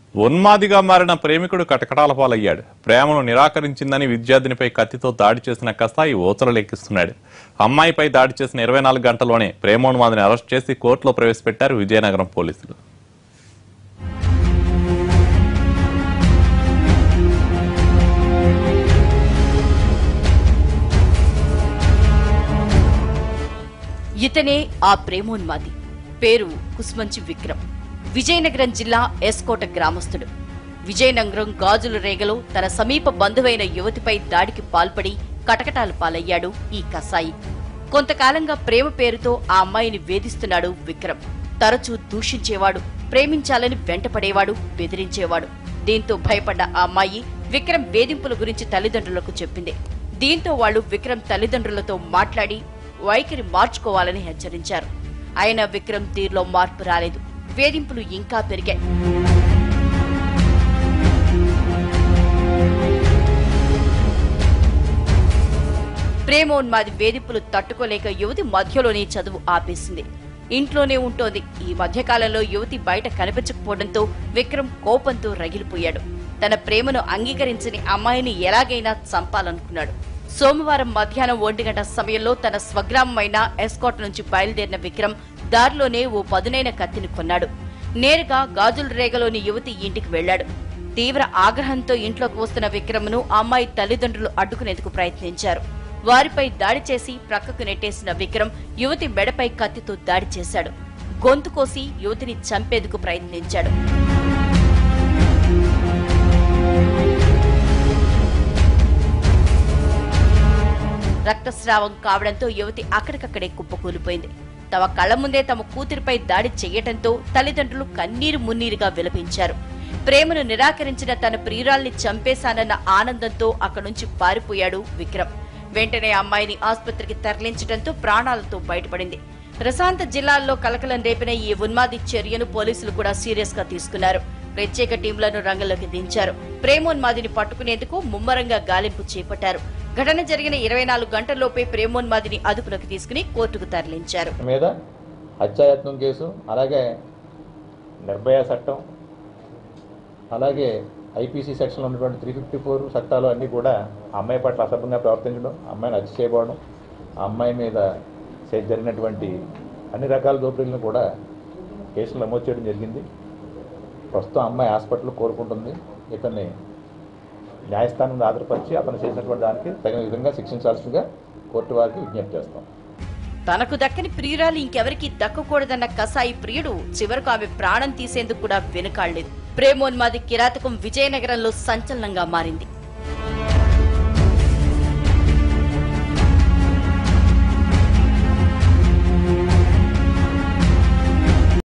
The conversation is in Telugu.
ఉన్మాదిగా మారిన ప్రేమికుడు కటకటాల పాలయ్యాడు ప్రేమను నిరాకరించిందని విద్యార్థినిపై కత్తితో దాడి చేసిన కసాయి ఓచరలెక్కిస్తున్నాడు అమ్మాయిపై దాడి చేసిన ఇరవై నాలుగు గంటల్లోనే ప్రేమోన్మాదిని అరెస్ట్ చేసి కోర్టులో ప్రవేశపెట్టారు విజయనగరం పోలీసులు ఇతనే ఆ ప్రేమోన్మాది పేరు కుస్మంచి విక్రమ్ విజయనగరం జిల్లా ఎస్కోట గ్రామస్తుడు విజయనగరం గాజుల రేగలో తన సమీప బంధువైన యువతిపై దాడికి పాల్పడి కటకటాలు పాలయ్యాడు ఈ కసాయి కొంతకాలంగా ప్రేమ పేరుతో ఆ అమ్మాయిని వేధిస్తున్నాడు విక్రమ్ తరచూ దూషించేవాడు ప్రేమించాలని వెంటపడేవాడు బెదిరించేవాడు దీంతో భయపడ్డ ఆ అమ్మాయి విక్రమ్ వేధింపుల గురించి తల్లిదండ్రులకు చెప్పింది దీంతో వాళ్ళు విక్రమ్ తల్లిదండ్రులతో మాట్లాడి వైఖరి మార్చుకోవాలని హెచ్చరించారు అయినా విక్రమ్ తీరులో మార్పు రాలేదు వేధింపులు ఇంకా పెరిగాయి ప్రేమోన్మాది వేధింపులు తట్టుకోలేక యువతి మధ్యలోనే చదువు ఆపేసింది ఇంట్లోనే ఉంటోంది ఈ మధ్యకాలంలో యువతి బయట కనిపించకపోవడంతో విక్రమ్ కోపంతో రగిలిపోయాడు తన ప్రేమను అంగీకరించని అమ్మాయిని ఎలాగైనా చంపాలనుకున్నాడు సోమవారం మధ్యాహ్నం ఒంటి గంట సమయంలో తన స్వగ్రామమైన ఎస్కాట్ నుంచి బయలుదేరిన విక్రమ్ దారిలోనే ఓ పదునైన కత్తిని కొన్నాడు నేరుగా గాజుల రేగలోని యువతి ఇంటికి వెళ్లాడు తీవ్ర ఆగ్రహంతో ఇంట్లోకి వస్తున్న విక్రమ్ను ఆ అమ్మాయి తల్లిదండ్రులు అడ్డుకునేందుకు ప్రయత్నించారు వారిపై దాడి చేసి ప్రక్కకు నెట్టేసిన విక్రమ్ యువతి మెడపై కత్తితో దాడి చేశాడు గొంతు కోసి యువతిని చంపేందుకు ప్రయత్నించాడు రక్తస్రావం కావడంతో యువతి అక్కడికక్కడే కుప్పకూలిపోయింది తమ కళ్ల ముందే తమ కూతురిపై దాడి చెయ్యటంతో తల్లిదండ్రులు కన్నీరు మున్నీరుగా విలపించారు ప్రేమను నిరాకరించిన తన ప్రియురాల్ని చంపేశానన్న ఆనందంతో అక్కడి నుంచి పారిపోయాడు విక్రమ్ వెంటనే అమ్మాయిని ఆసుపత్రికి తరలించడంతో ప్రాణాలతో బయటపడింది ప్రశాంత జిల్లాల్లో కలకలం రేపిన ఈ ఉన్మాది చర్యను పోలీసులు కూడా సీరియస్ గా తీసుకున్నారు ప్రత్యేక టీంలను రంగంలోకి దించారు ప్రేమోన్మాదిని పట్టుకునేందుకు ముమ్మరంగా గాలింపు చేపట్టారు ఘటన జరిగిన ఇరవై నాలుగు గంటల్లోపే ప్రేమోన్మాదిని అదుపులోకి తీసుకుని కోర్టుకు తరలించారు మీద హత్యాయత్నం కేసు అలాగే నిర్భయ చట్టం అలాగే ఐపీసీ సెక్షన్లో ఉన్నటువంటి త్రీ ఫిఫ్టీ ఫోర్ చట్టాలు అన్నీ కూడా ఆ అమ్మాయి పట్ల అసభ్యంగా ప్రవర్తించడం ఆ అమ్మాయిని హత్య చేయబడడం ఆ అమ్మాయి మీద చే- జరిగినటువంటి అన్ని రకాల దోపిడీలను కూడా కేసులు నమోదు చేయడం జరిగింది ప్రస్తుతం అమ్మాయి హాస్పిటల్ కోరుకుంటుంది ఇతన్ని న్యాయస్థానం ఆధారపరిచి అతను చేసినటువంటి దానికి తగిన విధంగా శిక్షించాల్సిందిగా కోర్టు వారికి విజ్ఞప్తి చేస్తాం తనకు దక్కని ప్రియురాలు ఇంకెవరికి దక్కకూడదన్న కసాయి ప్రియుడు చివరకు ఆమె ప్రాణం తీసేందుకు కూడా వెనుకాడలేదు ప్రేమోన్మాది కిరాతకం విజయనగరంలో సంచలనంగా మారింది